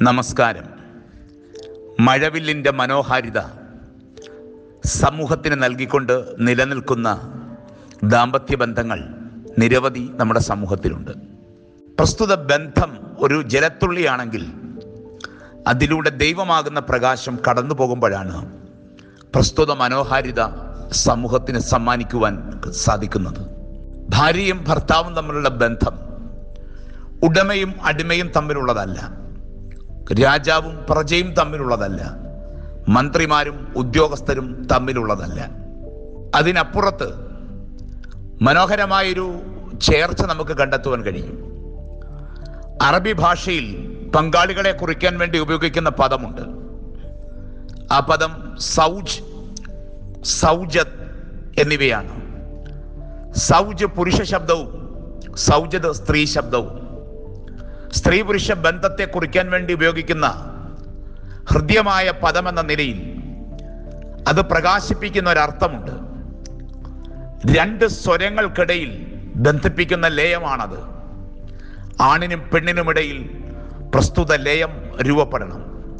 നമസ്കാരം മഴവില്ലിൻ്റെ മനോഹാരിത സമൂഹത്തിന് നൽകിക്കൊണ്ട് നിലനിൽക്കുന്ന ദാമ്പത്യ ബന്ധങ്ങൾ നിരവധി നമ്മുടെ സമൂഹത്തിലുണ്ട് പ്രസ്തുത ബന്ധം ഒരു ജലത്തുള്ളിയാണെങ്കിൽ അതിലൂടെ ദൈവമാകുന്ന പ്രകാശം കടന്നു പോകുമ്പോഴാണ് പ്രസ്തുത മനോഹാരിത സമൂഹത്തിന് സമ്മാനിക്കുവാൻ സാധിക്കുന്നത് ഭാര്യയും ഭർത്താവും തമ്മിലുള്ള ബന്ധം ഉടമയും അടിമയും തമ്മിലുള്ളതല്ല രാജാവും പ്രജയും തമ്മിലുള്ളതല്ല മന്ത്രിമാരും ഉദ്യോഗസ്ഥരും തമ്മിലുള്ളതല്ല അതിനപ്പുറത്ത് മനോഹരമായൊരു ചേർച്ച നമുക്ക് കണ്ടെത്തുവാൻ കഴിയും അറബി ഭാഷയിൽ പങ്കാളികളെ കുറിക്കാൻ വേണ്ടി ഉപയോഗിക്കുന്ന പദമുണ്ട് ആ പദം സൗജ് സൗജത് എന്നിവയാണ് സൗജ് പുരുഷ ശബ്ദവും സൗജത് സ്ത്രീ ശബ്ദവും സ്ത്രീ പുരുഷ ബന്ധത്തെ കുറിക്കാൻ വേണ്ടി ഉപയോഗിക്കുന്ന ഹൃദ്യമായ പദമെന്ന നിലയിൽ അത് പ്രകാശിപ്പിക്കുന്ന ഒരർത്ഥമുണ്ട് രണ്ട് സ്വരങ്ങൾക്കിടയിൽ ബന്ധിപ്പിക്കുന്ന ലയമാണത് ആണിനും പെണ്ണിനുമിടയിൽ പ്രസ്തുത ലയം രൂപപ്പെടണം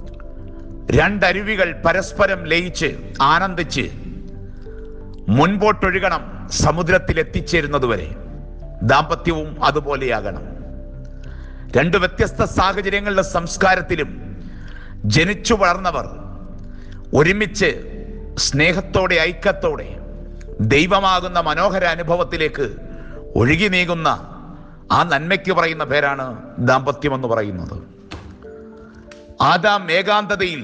രണ്ടരുവികൾ പരസ്പരം ലയിച്ച് ആനന്ദിച്ച് മുൻപോട്ടൊഴുകണം സമുദ്രത്തിൽ എത്തിച്ചേരുന്നതുവരെ ദാമ്പത്യവും അതുപോലെയാകണം രണ്ട് വ്യത്യസ്ത സാഹചര്യങ്ങളിലെ സംസ്കാരത്തിലും ജനിച്ചു വളർന്നവർ ഒരുമിച്ച് സ്നേഹത്തോടെ ഐക്യത്തോടെ ദൈവമാകുന്ന മനോഹര അനുഭവത്തിലേക്ക് ഒഴുകി നീങ്ങുന്ന ആ നന്മയ്ക്ക് പറയുന്ന പേരാണ് ദാമ്പത്യം എന്ന് പറയുന്നത് ആദാം ഏകാന്തതയിൽ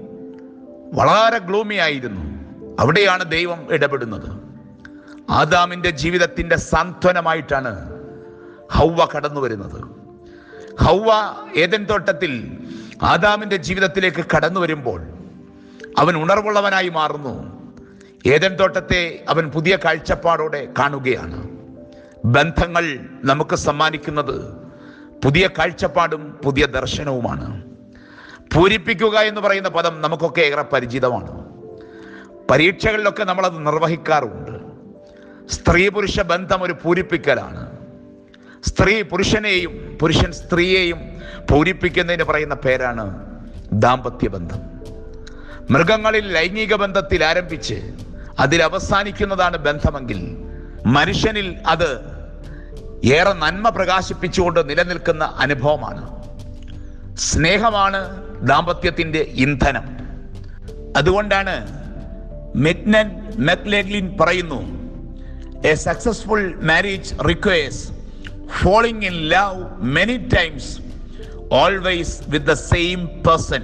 വളരെ ഗ്ലൂമി ആയിരുന്നു അവിടെയാണ് ദൈവം ഇടപെടുന്നത് ആദാമിൻ്റെ ജീവിതത്തിൻ്റെ സാന്ത്വനമായിട്ടാണ് ഹൗവ കടന്നു വരുന്നത് ഹൗവ ഏതൻ തോട്ടത്തിൽ ആദാമിൻ്റെ ജീവിതത്തിലേക്ക് കടന്നു വരുമ്പോൾ അവൻ ഉണർവുള്ളവനായി മാറുന്നു ഏതൻ തോട്ടത്തെ അവൻ പുതിയ കാഴ്ചപ്പാടോടെ കാണുകയാണ് ബന്ധങ്ങൾ നമുക്ക് സമ്മാനിക്കുന്നത് പുതിയ കാഴ്ചപ്പാടും പുതിയ ദർശനവുമാണ് പൂരിപ്പിക്കുക എന്ന് പറയുന്ന പദം നമുക്കൊക്കെ ഏറെ പരിചിതമാണ് പരീക്ഷകളിലൊക്കെ നമ്മളത് നിർവഹിക്കാറുണ്ട് സ്ത്രീ പുരുഷ ബന്ധം ഒരു പൂരിപ്പിക്കലാണ് സ്ത്രീ പുരുഷനെയും പുരുഷൻ സ്ത്രീയെയും പൂരിപ്പിക്കുന്നതിന് പറയുന്ന പേരാണ് ദാമ്പത്യ ബന്ധം മൃഗങ്ങളിൽ ലൈംഗിക ബന്ധത്തിൽ ആരംഭിച്ച് അതിൽ അവസാനിക്കുന്നതാണ് ബന്ധമെങ്കിൽ മനുഷ്യനിൽ അത് ഏറെ നന്മ പ്രകാശിപ്പിച്ചുകൊണ്ട് നിലനിൽക്കുന്ന അനുഭവമാണ് സ്നേഹമാണ് ദാമ്പത്യത്തിൻ്റെ ഇന്ധനം അതുകൊണ്ടാണ് മെഗ്നൻ മെക്ലെഗ്ലിൻ പറയുന്നു a successful marriage requires falling in love many times always with the same person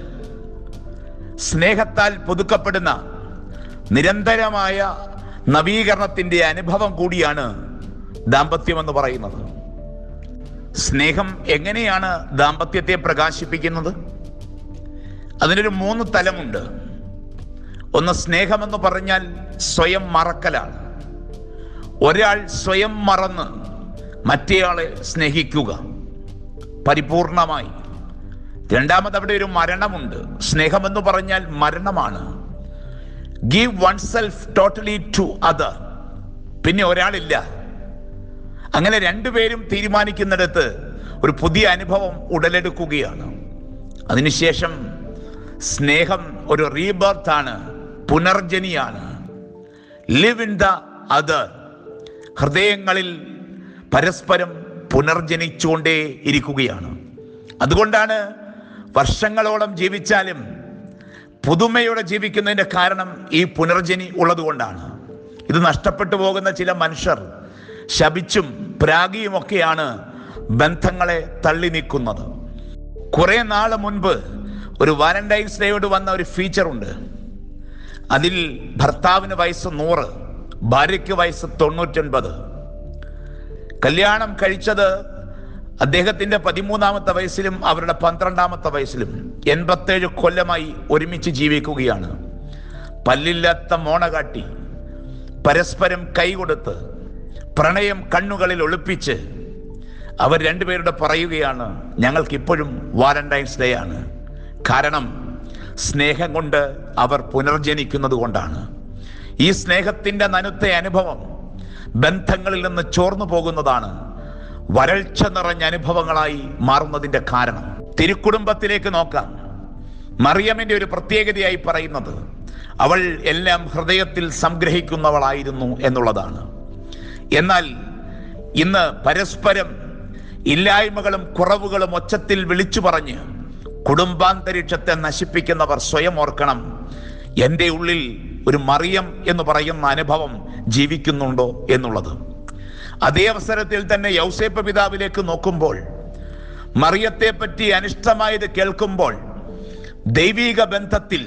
സ്നേഹത്താൽ പുതുക്കപ്പെടുന്ന നിരന്തരമായ നവീകരണത്തിൻ്റെ അനുഭവം കൂടിയാണ് ദാമ്പത്യം എന്ന് പറയുന്നത് സ്നേഹം എങ്ങനെയാണ് ദാമ്പത്യത്തെ പ്രകാശിപ്പിക്കുന്നത് അതിനൊരു മൂന്ന് തലമുണ്ട് ഒന്ന് സ്നേഹമെന്ന് പറഞ്ഞാൽ സ്വയം മറക്കലാണ് ഒരാൾ സ്വയം മറന്ന് മറ്റേയാളെ സ്നേഹിക്കുക പരിപൂർണമായി രണ്ടാമത് അവിടെ ഒരു മരണമുണ്ട് സ്നേഹമെന്ന് പറഞ്ഞാൽ മരണമാണ് give oneself totally to other പിന്നെ ഒരാളില്ല അങ്ങനെ രണ്ടുപേരും തീരുമാനിക്കുന്നിടത്ത് ഒരു പുതിയ അനുഭവം ഉടലെടുക്കുകയാണ് അതിനുശേഷം സ്നേഹം ഒരു റീബർത്ത് ആണ് പുനർജനിയാണ് ലിവ് ഇൻ ദ അതർ ഹൃദയങ്ങളിൽ പരസ്പരം പുനർജനിച്ചുകൊണ്ടേ ഇരിക്കുകയാണ് അതുകൊണ്ടാണ് വർഷങ്ങളോളം ജീവിച്ചാലും പുതുമയോടെ ജീവിക്കുന്നതിൻ്റെ കാരണം ഈ പുനർജനി ഉള്ളതുകൊണ്ടാണ് ഇത് നഷ്ടപ്പെട്ടു പോകുന്ന ചില മനുഷ്യർ ശപിച്ചും പ്രാഗിയുമൊക്കെയാണ് ബന്ധങ്ങളെ തള്ളി നീക്കുന്നത് കുറെ നാൾ മുൻപ് ഒരു വാലന്റൈൻസ് ഡേയോട് വന്ന ഒരു ഫീച്ചറുണ്ട് അതിൽ ഭർത്താവിന് വയസ്സ് നൂറ് ഭാര്യയ്ക്ക് വയസ്സ് തൊണ്ണൂറ്റൊൻപത് കല്യാണം കഴിച്ചത് അദ്ദേഹത്തിന്റെ പതിമൂന്നാമത്തെ വയസ്സിലും അവരുടെ പന്ത്രണ്ടാമത്തെ വയസ്സിലും എൺപത്തേഴ് കൊല്ലമായി ഒരുമിച്ച് ജീവിക്കുകയാണ് പല്ലില്ലാത്ത മോണ കാട്ടി പരസ്പരം കൈകൊടുത്ത് പ്രണയം കണ്ണുകളിൽ ഒളിപ്പിച്ച് അവർ രണ്ടുപേരുടെ പറയുകയാണ് ഞങ്ങൾക്ക് ഇപ്പോഴും വാലന്റൈൻസ് ഡേ ആണ് കാരണം സ്നേഹം കൊണ്ട് അവർ പുനർജനിക്കുന്നത് കൊണ്ടാണ് ഈ സ്നേഹത്തിന്റെ നനുത്ത അനുഭവം ബന്ധങ്ങളിൽ നിന്ന് ചോർന്നു പോകുന്നതാണ് വരൾച്ച നിറഞ്ഞ അനുഭവങ്ങളായി മാറുന്നതിൻ്റെ കാരണം തിരുക്കുടുംബത്തിലേക്ക് നോക്കാം മറിയമിന്റെ ഒരു പ്രത്യേകതയായി പറയുന്നത് അവൾ എല്ലാം ഹൃദയത്തിൽ സംഗ്രഹിക്കുന്നവളായിരുന്നു എന്നുള്ളതാണ് എന്നാൽ ഇന്ന് പരസ്പരം ഇല്ലായ്മകളും കുറവുകളും ഒച്ചത്തിൽ വിളിച്ചു പറഞ്ഞ് കുടുംബാന്തരീക്ഷത്തെ നശിപ്പിക്കുന്നവർ സ്വയം ഓർക്കണം എൻ്റെ ഉള്ളിൽ ഒരു മറിയം എന്ന് പറയുന്ന അനുഭവം ജീവിക്കുന്നുണ്ടോ എന്നുള്ളത് അതേ അവസരത്തിൽ തന്നെ യൗസേപ്പ പിതാവിലേക്ക് നോക്കുമ്പോൾ മറിയത്തെ പറ്റി അനിഷ്ടമായത് കേൾക്കുമ്പോൾ ദൈവിക ബന്ധത്തിൽ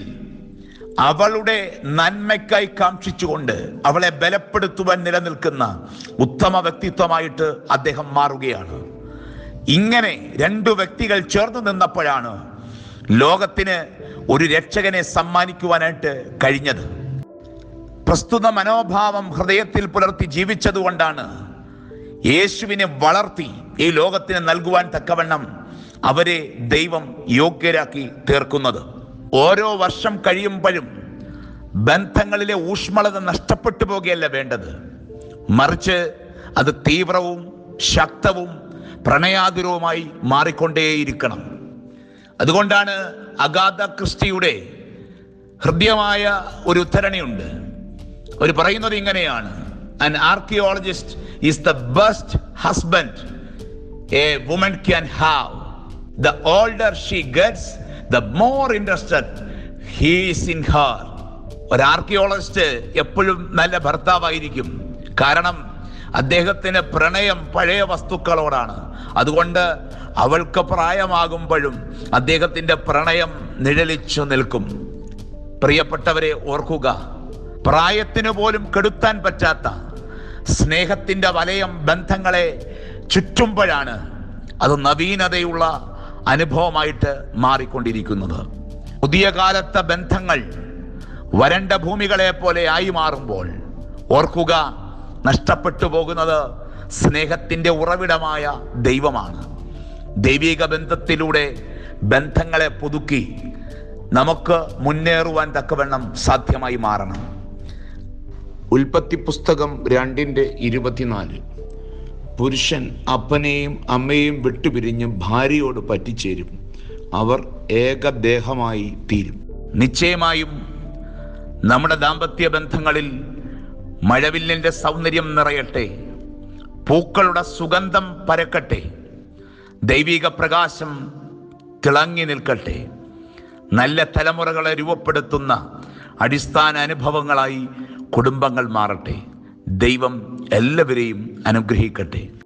അവളുടെ നന്മയ്ക്കായി കാക്ഷിച്ചുകൊണ്ട് അവളെ ബലപ്പെടുത്തുവാൻ നിലനിൽക്കുന്ന ഉത്തമ വ്യക്തിത്വമായിട്ട് അദ്ദേഹം മാറുകയാണ് ഇങ്ങനെ രണ്ടു വ്യക്തികൾ ചേർന്ന് നിന്നപ്പോഴാണ് ലോകത്തിന് ഒരു രക്ഷകനെ സമ്മാനിക്കുവാനായിട്ട് കഴിഞ്ഞത് പ്രസ്തുത മനോഭാവം ഹൃദയത്തിൽ പുലർത്തി ജീവിച്ചതുകൊണ്ടാണ് യേശുവിനെ വളർത്തി ഈ ലോകത്തിന് നൽകുവാൻ തക്കവണ്ണം അവരെ ദൈവം യോഗ്യരാക്കി തീർക്കുന്നത് ഓരോ വർഷം കഴിയുമ്പോഴും ബന്ധങ്ങളിലെ ഊഷ്മളത നഷ്ടപ്പെട്ടു പോകുകയല്ല വേണ്ടത് മറിച്ച് അത് തീവ്രവും ശക്തവും പ്രണയാതുരവുമായി മാറിക്കൊണ്ടേയിരിക്കണം അതുകൊണ്ടാണ് അഗാധ ക്രിസ്റ്റിയുടെ ഹൃദ്യമായ ഒരു ഉദ്ധരണിയുണ്ട് അവർ പറയുന്നത് ഇങ്ങനെയാണ് an archaeologist is the best husband a woman can have the older she gets the more interested he is in her ഒരു ആർക്കിയോളജിസ്റ്റ് എപ്പോഴും നല്ല ഭർത്താവായിരിക്കും കാരണം അദ്ദേഹത്തിന് പ്രണയം പഴയ വസ്തുക്കളോടാണ് അതുകൊണ്ട് അവൾക്ക് പ്രായമാകുമ്പോഴും അദ്ദേഹത്തിന്റെ പ്രണയം നിഴലിച്ചു നിൽക്കും പ്രിയപ്പെട്ടവരെ ഓർക്കുക പ്രായത്തിന് പോലും കെടുത്താൻ പറ്റാത്ത സ്നേഹത്തിന്റെ വലയം ബന്ധങ്ങളെ ചുറ്റുമ്പോഴാണ് അത് നവീനതയുള്ള അനുഭവമായിട്ട് മാറിക്കൊണ്ടിരിക്കുന്നത് പുതിയ കാലത്തെ ബന്ധങ്ങൾ വരണ്ട ഭൂമികളെ പോലെ ആയി മാറുമ്പോൾ ഓർക്കുക നഷ്ടപ്പെട്ടു പോകുന്നത് സ്നേഹത്തിന്റെ ഉറവിടമായ ദൈവമാണ് ദൈവിക ബന്ധത്തിലൂടെ ബന്ധങ്ങളെ പുതുക്കി നമുക്ക് മുന്നേറുവാൻ തക്കവണ്ണം സാധ്യമായി മാറണം ഉൽപ്പത്തി പുസ്തകം രണ്ടിന്റെ ഇരുപത്തിനാല് പുരുഷൻ അപ്പനെയും അമ്മയെയും വിട്ടുപിരിഞ്ഞ് ഭാര്യയോട് പറ്റിച്ചേരും അവർ ഏകദേഹമായി തീരും നിശ്ചയമായും നമ്മുടെ ദാമ്പത്യ ബന്ധങ്ങളിൽ മഴവില്ലിന്റെ സൗന്ദര്യം നിറയട്ടെ പൂക്കളുടെ സുഗന്ധം പരക്കട്ടെ ദൈവിക പ്രകാശം തിളങ്ങി നിൽക്കട്ടെ നല്ല തലമുറകളെ രൂപപ്പെടുത്തുന്ന അടിസ്ഥാന അനുഭവങ്ങളായി കുടുംബങ്ങൾ മാറട്ടെ ദൈവം എല്ലാവരെയും അനുഗ്രഹിക്കട്ടെ